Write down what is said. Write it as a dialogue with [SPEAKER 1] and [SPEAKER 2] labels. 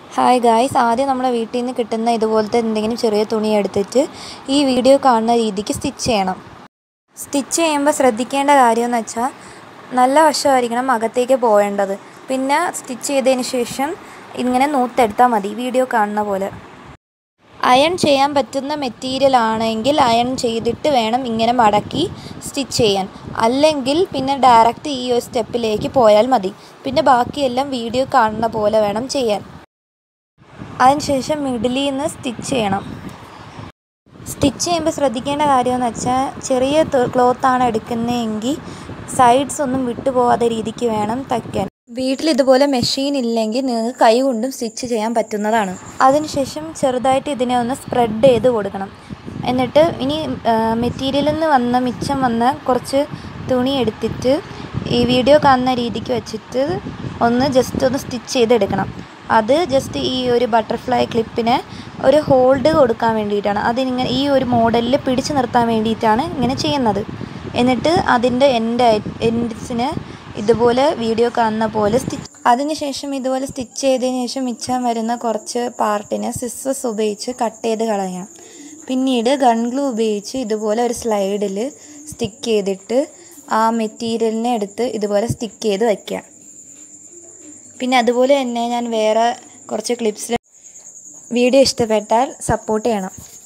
[SPEAKER 1] hi guys ആദ്യം നമ്മുടെ വീട്ടിൽ നിന്ന് കിട്ടുന്ന ഇതുപോലത്തെ എന്തെങ്കിലും ചെറിയ തുണി എടുത്തിട്ട് ഈ വീഡിയോ കാണുന്ന രീതിക്ക് സ്റ്റിച്ച് ചെയ്യണം സ്റ്റിച്ച് ചെയ്യുമ്പോൾ ശ്രദ്ധിക്കേണ്ട കാര്യമെന്ന് വെച്ചാൽ നല്ല വശമായിരിക്കണം അകത്തേക്ക് പോകേണ്ടത് പിന്നെ സ്റ്റിച്ച് ചെയ്തതിന് ശേഷം ഇങ്ങനെ നൂത്തെടുത്താൽ മതി വീഡിയോ കാണുന്ന പോലെ അയൺ ചെയ്യാൻ പറ്റുന്ന മെറ്റീരിയൽ ആണെങ്കിൽ അയൺ ചെയ്തിട്ട് വേണം ഇങ്ങനെ മടക്കി സ്റ്റിച്ച് ചെയ്യാൻ അല്ലെങ്കിൽ പിന്നെ ഡയറക്റ്റ് ഈ ഒരു സ്റ്റെപ്പിലേക്ക് പോയാൽ മതി പിന്നെ ബാക്കിയെല്ലാം വീഡിയോ കാണുന്ന പോലെ വേണം ചെയ്യാൻ അതിനുശേഷം മിഡിലിൽ നിന്ന് സ്റ്റിച്ച് ചെയ്യണം സ്റ്റിച്ച് ചെയ്യുമ്പോൾ ശ്രദ്ധിക്കേണ്ട കാര്യമെന്ന് വെച്ചാൽ ചെറിയ ക്ലോത്താണ് എടുക്കുന്നതെങ്കിൽ സൈഡ്സ് ഒന്നും വിട്ടുപോകാത്ത രീതിക്ക് വേണം തയ്ക്കാൻ വീട്ടിൽ ഇതുപോലെ മെഷീൻ ഇല്ലെങ്കിൽ നിങ്ങൾക്ക് കൈ കൊണ്ടും സ്റ്റിച്ച് ചെയ്യാൻ പറ്റുന്നതാണ് അതിനുശേഷം ചെറുതായിട്ട് ഇതിനെ ഒന്ന് സ്പ്രെഡ് ചെയ്ത് കൊടുക്കണം എന്നിട്ട് ഇനി മെറ്റീരിയലിൽ നിന്ന് വന്ന മിച്ചം വന്ന കുറച്ച് തുണി എടുത്തിട്ട് ഈ വീഡിയോ കാണുന്ന രീതിക്ക് വെച്ചിട്ട് ഒന്ന് ജസ്റ്റ് ഒന്ന് സ്റ്റിച്ച് ചെയ്തെടുക്കണം അത് ജസ്റ്റ് ഈ ഒരു ബട്ടർഫ്ലൈ ക്ലിപ്പിന് ഒരു ഹോൾഡ് കൊടുക്കാൻ വേണ്ടിയിട്ടാണ് അതിനിങ്ങനെ ഈ ഒരു മോഡലിൽ പിടിച്ചു നിർത്താൻ വേണ്ടിയിട്ടാണ് ഇങ്ങനെ ചെയ്യുന്നത് എന്നിട്ട് അതിൻ്റെ എൻഡ് എൻഡ്സിന് ഇതുപോലെ വീഡിയോ കാണുന്ന പോലെ സ്റ്റിച്ച് അതിനുശേഷം ഇതുപോലെ സ്റ്റിച്ച് ചെയ്തതിന് ശേഷം മിച്ചം വരുന്ന കുറച്ച് പാർട്ടിനെ സിസ്സസ് ഉപയോഗിച്ച് കട്ട് ചെയ്ത് കളയാം പിന്നീട് ഗൺ ഗ്ലൂ ഉപയോഗിച്ച് ഇതുപോലെ ഒരു സ്ലൈഡിൽ സ്റ്റിക്ക് ചെയ്തിട്ട് ആ മെറ്റീരിയലിനെ എടുത്ത് ഇതുപോലെ സ്റ്റിക്ക് ചെയ്ത് വയ്ക്കാം പിന്നെ അതുപോലെ തന്നെ ഞാൻ വേറെ കുറച്ച് ക്ലിപ്സിൽ വീഡിയോ ഇഷ്ടപ്പെട്ടാൽ സപ്പോർട്ട് ചെയ്യണം